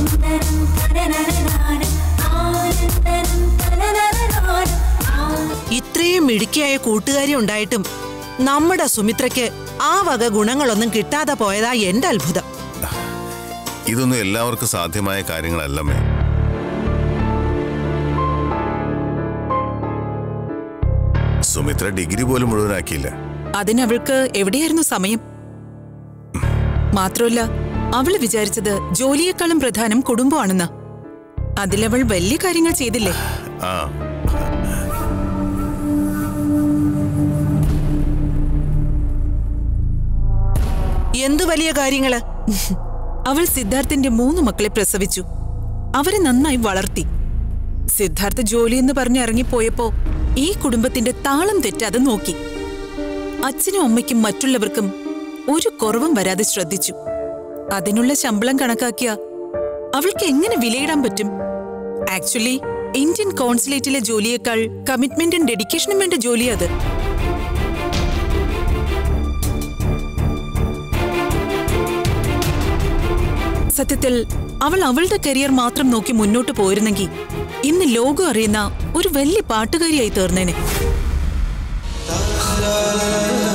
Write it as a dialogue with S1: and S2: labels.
S1: ഇത്രയും മിടുക്കിയായ കൂട്ടുകാരി ഉണ്ടായിട്ടും നമ്മുടെ സുമിത്രയ്ക്ക് ആ വക ഗുണങ്ങളൊന്നും കിട്ടാതെ പോയതാ എന്റെ അത്ഭുതം
S2: ഇതൊന്നും എല്ലാവർക്കും സാധ്യമായ കാര്യങ്ങളല്ലമ്മേ സുമിത്ര ഡിഗ്രി പോലും മുഴുവനാക്കിയില്ല
S3: അതിനവൾക്ക് എവിടെയായിരുന്നു സമയം മാത്രമല്ല അവള് വിചാരിച്ചത് ജോലിയേക്കാളും പ്രധാനം കുടുംബമാണെന്ന് അതിലവൾ വലിയ കാര്യങ്ങൾ ചെയ്തില്ലേ
S2: ആ
S1: എന്തു വലിയ കാര്യങ്ങള്
S3: അവൾ സിദ്ധാർത്ഥിന്റെ മൂന്ന് മക്കളെ പ്രസവിച്ചു അവരെ നന്നായി വളർത്തി സിദ്ധാർത്ഥ ജോലി എന്ന് പറഞ്ഞ് ഇറങ്ങിപ്പോയപ്പോ ഈ കുടുംബത്തിന്റെ താളം തെറ്റാതെ നോക്കി അച്ഛനും അമ്മയ്ക്കും മറ്റുള്ളവർക്കും ഒരു കുറവും വരാതെ ശ്രദ്ധിച്ചു അതിനുള്ള ശമ്പളം കണക്കാക്കിയ അവൾക്ക് എങ്ങനെ വിലയിടാൻ പറ്റും ആക്ച്വലി ഇന്ത്യൻ കോൺസുലേറ്റിലെ ജോലിയേക്കാൾ കമ്മിറ്റ്മെന്റും ഡെഡിക്കേഷനും വേണ്ട ജോലി അത് സത്യത്തിൽ അവൾ അവളുടെ കരിയർ മാത്രം നോക്കി മുന്നോട്ട് പോയിരുന്നെങ്കിൽ ഇന്ന് ലോകം അറിയുന്ന ഒരു വലിയ പാട്ടുകാരിയായി തീർന്നേനെ